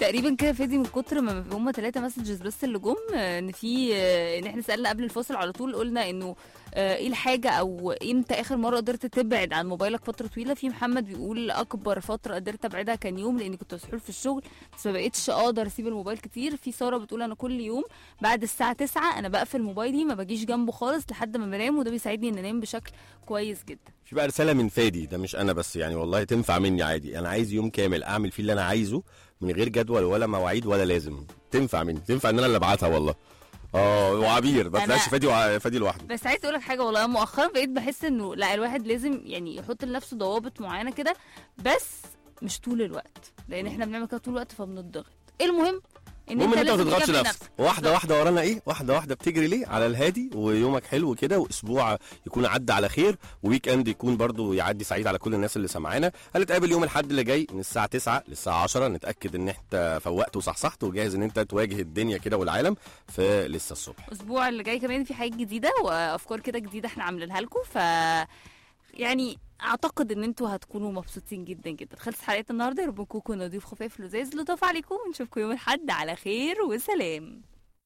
تقريبا كده فادي من كتر ما هم ثلاثة مسجز بس اللي جم آه، ان في آه، ان احنا سالنا قبل الفاصل على طول قلنا انه آه، ايه الحاجه او امتى اخر مره قدرت تبعد عن موبايلك فتره طويله في محمد بيقول اكبر فتره قدرت ابعدها كان يوم لاني كنت مسحول في الشغل بس ما بقتش اقدر اسيب الموبايل كتير في ساره بتقول انا كل يوم بعد الساعه 9 انا بقفل موبايلي ما باجيش جنبه خالص لحد ما بنام وده بيساعدني ان انام بشكل كويس جدا في بقى رساله من فادي ده مش انا بس يعني والله تنفع مني عادي انا عايز يوم كامل اعمل فيه اللي انا عايزه من غير جدول ولا مواعيد ولا لازم تنفع مني تنفع ان انا اللي ابعتها والله اه وعبير ما أنا- طلعش فادي وع- فادي لوحده بس عايز اقول لك حاجه والله مؤخرا بقيت بحس انه لا الواحد لازم يعني يحط لنفسه ضوابط معينه كده بس مش طول الوقت لان احنا بنعمل كده طول الوقت فبنضغط المهم ان المهم ان انت ما لازم تضغطش تكافئ نفسك واحده واحده ورانا ايه واحده واحده بتجري ليه على الهادي ويومك حلو كده واسبوع يكون عدى على خير وويك اند يكون برضو يعدي سعيد على كل الناس اللي سمعانا هنتقابل يوم الاحد اللي جاي من الساعه 9 للساعه 10 نتاكد ان انت فوقت وصحصحت وجاهز ان انت تواجه الدنيا كده والعالم في لسه الصبح الاسبوع اللي جاي كمان في حاجات جديده وافكار كده جديده احنا عاملينها لكم ف يعني اعتقد ان انتوا هتكونوا مبسوطين جدا جدا خلص حلقه النهارده يا رب نكون كنا ضيوف خفاف لذيذ لطاف عليكم ونشوفكم يوم الاحد على خير وسلام